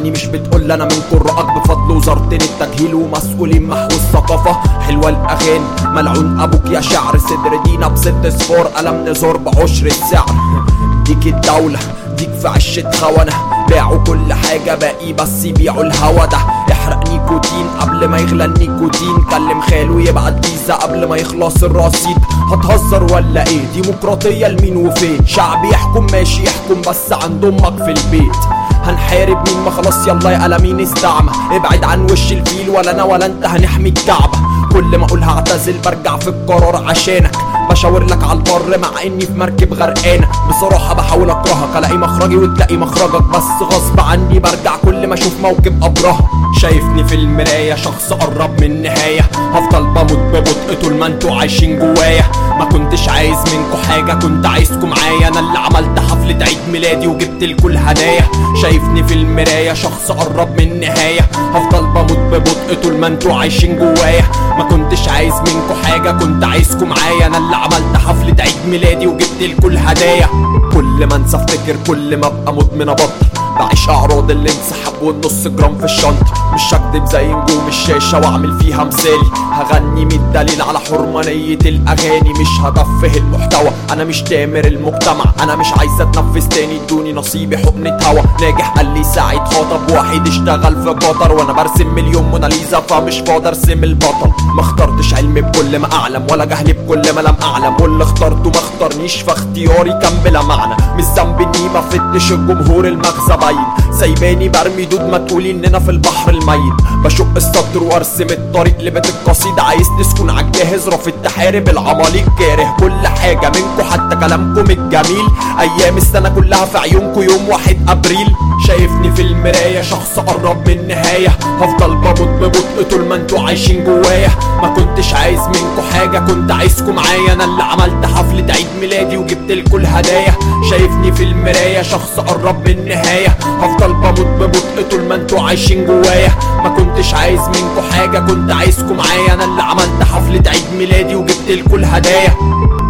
بتسمعني مش بتقول انا من قراءك بفضل وزارتين التجهيل ومسؤولين محو الثقافة حلوة الاغاني ملعون ابوك يا شعر صدر دينا بست صفار قلم نزار بعشر السعر ديك الدولة ديك في عشة خونة باعوا كل حاجة باقي بس يبيعوا الهوا ده احرق نيكوتين قبل ما يغلى النيكوتين كلم خاله يبعت فيزا قبل ما يخلص الرصيد هتهزر ولا ايه ديمقراطية لمين وفين شعب يحكم ماشي يحكم بس عند امك في البيت هنحارب مين ما خلاص يلا يا قلمين استعمى ابعد عن وش الفيل ولا انا ولا انت هنحمي الكعبة كل ما اقول هعتزل برجع في القرار عشانك بشاور لك على البر مع اني في مركب غرقانه بصراحه بحاول اكرهك الاقي مخرجي وتلاقي مخرجك بس غصب عني برجع كل ما اشوف موكب ابرهه شايفني في المرايه شخص قرب من النهايه هفضل بموت ببطء طول ما انتوا عايشين جوايا ما كنتش عايز منكوا حاجه كنت عايزكم معايا انا اللي عملت حفله عيد ميلادي وجبت الكل هدايا شايفني في المرايه شخص قرب من النهايه هفضل بموت ببطء طول ما انتوا عايشين جوايا ما كنتش عايز منكوا حاجه كنت عايزكم معايا انا اللي عملت حفله عيد ميلادي وجبت الكل هدايا كل ما انسى افتكر كل ما ابقى مدمن ابطل بعيش اعراض اللي انسحب والنص جرام في الشنطه مش هكدب زي نجوم الشاشه واعمل فيها مثالي هغني من دليل على حرمانيه الاغاني مش هتفه المحتوى انا مش تامر المجتمع انا مش عايز اتنفس تاني ادوني نصيبي حقنه هوا ناجح قال لي سعيد خاطب واحد اشتغل في قطر وانا برسم مليون موناليزا فمش فاضي ارسم البطل ما اخترتش علم بكل ما اعلم ولا جهل بكل ما لم اعلم واللي اخترته ما اختارنيش فاختياري كان بلا معنى مش ذنب اني ما فتش الجمهور المغزى باين سايباني برمي دود ما تقولي اننا في البحر الميت بشق السطر وارسم الطريق لبيت القصيد عايز تسكن عالجاهز رافض تحارب العماليق كاره كل حاجه منكو حتى كلامكم الجميل ايام السنه كلها في عيونكو يوم واحد ابريل شايفني في المراية شخص قرب من النهاية هفضل بموت ببطء طول ما انتوا عايشين جوايا ما كنتش عايز منكوا حاجة كنت عايزكم معايا انا اللي عملت حفلة عيد ميلادي وجبت الكل هدايا شايفني في المراية شخص قرب من النهاية هفضل بموت ببطء طول ما انتوا عايشين جوايا ما كنتش عايز منكوا حاجة كنت عايزكم معايا انا اللي عملت حفلة عيد ميلادي وجبت الكل هدايا